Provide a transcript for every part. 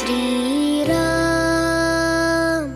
श्रीराम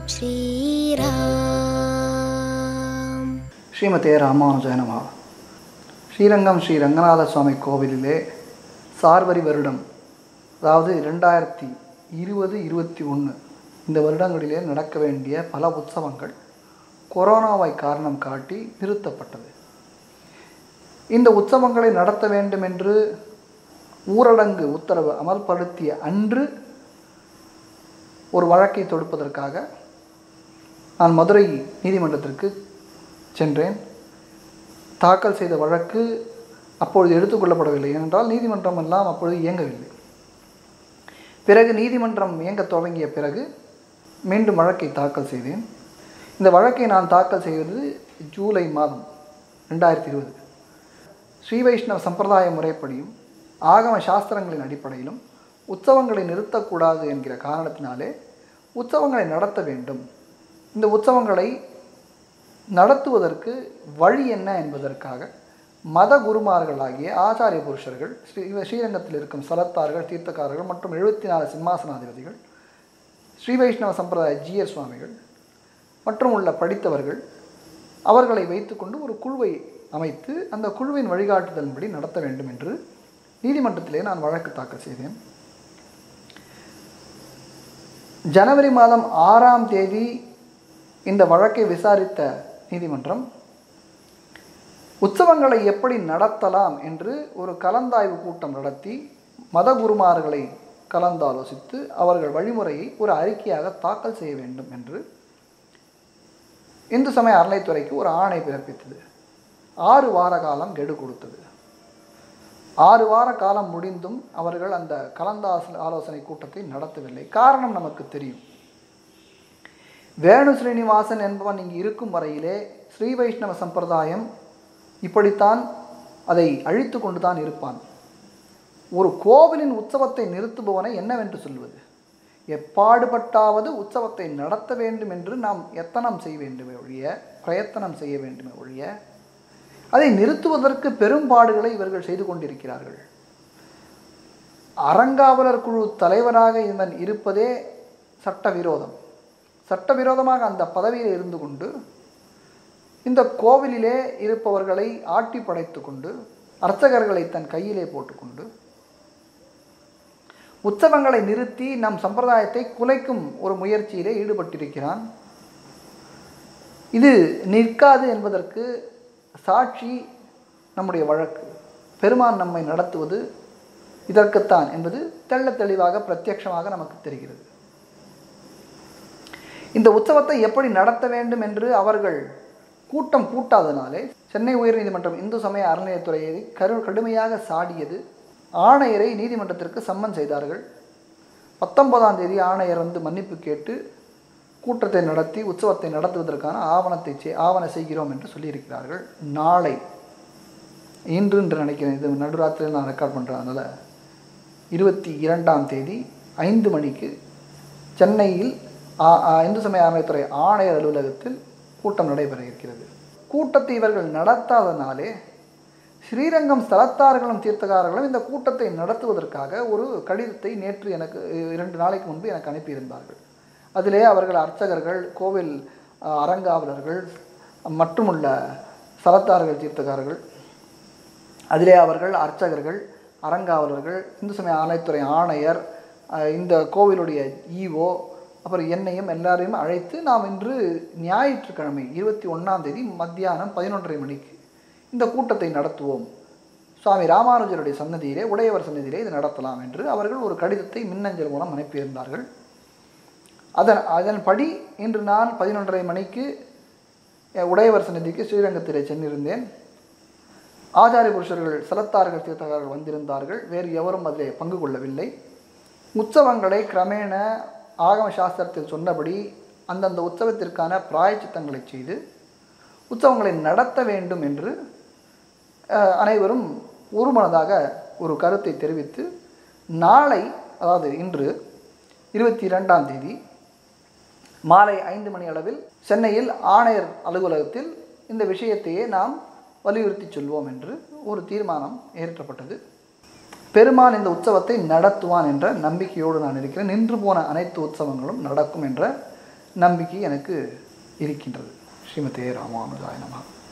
श्रीराम ஸ்ரீமதே ராமானுஜய நமஹா ஸ்ரீரங்கம் ஸ்ரீ ரங்கநாத சுவாமி கோவிலிலே சார்வரி வருடம் அதாவது ரெண்டாயிரத்தி இருபது இருபத்தி ஒன்று இந்த வருடங்களிலே நடக்க வேண்டிய பல உற்சவங்கள் கொரோனாவை காரணம் காட்டி நிறுத்தப்பட்டது இந்த உற்சவங்களை நடத்த வேண்டும் என்று ஊரடங்கு உத்தரவு அமல்படுத்திய அன்று ஒரு வழக்கை தொடுப்பதற்காக நான் மதுரை நீதிமன்றத்திற்கு சென்றேன் தாக்கல் செய்த வழக்கு அப்பொழுது எடுத்துக்கொள்ளப்படவில்லை ஏனென்றால் நீதிமன்றம் எல்லாம் அப்பொழுது இயங்கவில்லை பிறகு நீதிமன்றம் இயங்கத் தொடங்கிய பிறகு மீண்டும் வழக்கை தாக்கல் செய்தேன் இந்த வழக்கை நான் தாக்கல் செய்வது ஜூலை மாதம் ரெண்டாயிரத்தி இருபது ஸ்ரீ வைஷ்ணவ சம்பிரதாய முறைப்படியும் ஆகம சாஸ்திரங்களின் அடிப்படையிலும் உற்சவங்களை நிறுத்தக்கூடாது என்கிற காரணத்தினாலே உற்சவங்களை நடத்த வேண்டும் இந்த உற்சவங்களை நடத்துவதற்கு வழி என்ன என்பதற்காக மத குருமார்களாகிய ஆச்சாரிய புருஷர்கள் ஸ்ரீ ஸ்ரீரங்கத்தில் இருக்கும் சலத்தார்கள் தீர்த்தக்காரர்கள் மற்றும் எழுபத்தி நாலு சிம்மாசனாதிபதிகள் ஸ்ரீ வைஷ்ணவ சம்பிரதாய ஜியர் சுவாமிகள் மற்றும் உள்ள படித்தவர்கள் அவர்களை வைத்துக்கொண்டு ஒரு குழுவை அமைத்து அந்த குழுவின் வழிகாட்டுதலின்படி நடத்த வேண்டும் என்று நீதிமன்றத்திலே நான் வழக்கு தாக்கல் செய்தேன் ஜனவரி மாதம் ஆறாம் தேதி இந்த வழக்கை விசாரித்த நீதிமன்றம் உற்சவங்களை எப்படி நடத்தலாம் என்று ஒரு கலந்தாய்வு கூட்டம் நடத்தி மதகுருமார்களை கலந்தாலோசித்து அவர்கள் வழிமுறையை ஒரு அறிக்கையாக தாக்கல் செய்ய வேண்டும் என்று இந்து சமய அறநிலைத்துறைக்கு ஒரு ஆணை பிறப்பித்தது ஆறு வார காலம் கெடு கொடுத்தது ஆறு வார காலம் முடிந்தும் அவர்கள் அந்த கலந்தாச ஆலோசனை கூட்டத்தை நடத்தவில்லை காரணம் நமக்கு தெரியும் வேணு ஸ்ரீனிவாசன் என்பவன் இங்கு இருக்கும் வரையிலே ஸ்ரீ வைஷ்ணவ சம்பிரதாயம் இப்படித்தான் அதை அழித்து கொண்டு தான் இருப்பான் ஒரு கோவிலின் உற்சவத்தை நிறுத்துபவனை என்னவென்று சொல்வது எப்பாடுபட்டாவது உற்சவத்தை நடத்த வேண்டும் என்று நாம் எத்தனம் செய்ய வேண்டுமே ஒழிய பிரயத்தனம் செய்ய வேண்டுமே ஒழிய அதை நிறுத்துவதற்கு பெரும்பாடுகளை இவர்கள் செய்து கொண்டிருக்கிறார்கள் அறங்காவலர் குழு தலைவராக இவன் இருப்பதே சட்டவிரோதம் சட்டவிரோதமாக அந்த பதவியில் இருந்து கொண்டு இந்த கோவிலிலே இருப்பவர்களை ஆட்டி படைத்து கொண்டு அர்ச்சகர்களை தன் கையிலே போட்டுக்கொண்டு உற்சவங்களை நிறுத்தி நம் சம்பிரதாயத்தை குலைக்கும் ஒரு முயற்சியிலே ஈடுபட்டிருக்கிறான் இது நிற்காது என்பதற்கு சாட்சி நம்முடைய வழக்கு பெருமான் நம்மை நடத்துவது இதற்குத்தான் என்பது தெள்ள தெளிவாக பிரத்யட்சமாக நமக்கு தெரிகிறது இந்த உற்சவத்தை எப்படி நடத்த வேண்டும் என்று அவர்கள் கூட்டம் கூட்டாதனாலே சென்னை உயர்நீதிமன்றம் இந்து சமய அறநிலையத்துறையை கரு கடுமையாக சாடியது ஆணையரை நீதிமன்றத்திற்கு சம்மன் செய்தார்கள் பத்தொன்பதாம் தேதி ஆணையர் வந்து மன்னிப்பு கேட்டு கூட்டத்தை நடத்தி உற்சவத்தை நடத்துவதற்கான ஆவணத்தை செய் ஆவண செய்கிறோம் என்று சொல்லியிருக்கிறார்கள் நாளை இன்று என்று நினைக்கிறேன் இது நடுராத்திரியில் நான் ரெக்கார்ட் பண்ணுறேன் அதனால் இருபத்தி இரண்டாம் தேதி ஐந்து மணிக்கு சென்னையில் ஆ- ஆ- இந்து சமய அறநிலையத்துறை ஆணையர் அலுவலகத்தில் கூட்டம் நடைபெற இருக்கிறது கூட்டத்தை இவர்கள் நடத்தாதனாலே ஸ்ரீரங்கம் ஸ்தலத்தார்களும் தீர்த்தகாரர்களும் இந்த கூட்டத்தை நடத்துவதற்காக ஒரு கடிதத்தை நேற்று எனக்கு இரண்டு நாளைக்கு முன்பு எனக்கு அனுப்பியிருந்தார்கள் அதிலே அவர்கள் அர்ச்சகர்கள் கோவில் அஹ், அறங்காவலர்கள் மற்றுமுள்ள ஸ்தலத்தார்கள் தீர்த்தகாரர்கள் அதிலே அவர்கள் அர்ச்சகர்கள் அறங்காவலர்கள் இந்து சமய ஆணையத்துறை ஆணையர் அஹ், இந்த கோவிலுடைய ஈஓ அப்புறம் என்னையும் எல்லாரையும் அழைத்து நாம் இன்று ஞாயிற்றுக்கிழமை இருபத்தி ஒன்றாம் தேதி மத்தியானம் பதினொன்றரை மணிக்கு இந்த கூட்டத்தை நடத்துவோம் சுவாமி ராமானுஜருடைய சன்னதியிலே உடையவர் சன்னதியிலே இது நடத்தலாம் என்று அவர்கள் ஒரு கடிதத்தை மின்னஞ்சல் மூலம் அனுப்பியிருந்தார்கள் அதன் அதன்படி இன்று நான் பதினொன்றரை மணிக்கு அஹ், உடையவர் சன்னதிக்கு ஸ்ரீரங்கத்திலே சென்றிருந்தேன் ஆச்சாரிய புருஷர்கள் சலத்தார்கள் தீர்த்தகாரர்கள் வந்திருந்தார்கள் வேறு எவரும் அதிலே பங்கு கொள்ளவில்லை உற்சவங்களை கிரமேண ஆகம சாஸ்திரத்தில் சொன்னபடி அந்தந்த உற்சவத்திற்கான பிராயச்சித்தங்களை செய்து உற்சவங்களை நடத்த வேண்டும் என்று அஹ், அனைவரும் ஒருமனதாக ஒரு கருத்தை தெரிவித்து நாளை அதாவது இன்று இருபத்தி இரண்டாம் தேதி மாலை ஐந்து மணி அளவில் சென்னையில் ஆணையர் அலுவலகத்தில் இந்த விஷயத்தையே நாம் வலியுறுத்தி சொல்வோம் என்று ஒரு தீர்மானம் ஏற்றப்பட்டது பெருமான் இந்த உற்சவத்தை நடத்துவான் என்ற நம்பிக்கையோடு நான் இருக்கிறேன் நின்று போன அனைத்து உற்சவங்களும் நடக்கும் என்ற நம்பிக்கை எனக்கு இருக்கின்றது ஸ்ரீமதே ராமானுஜாய நமः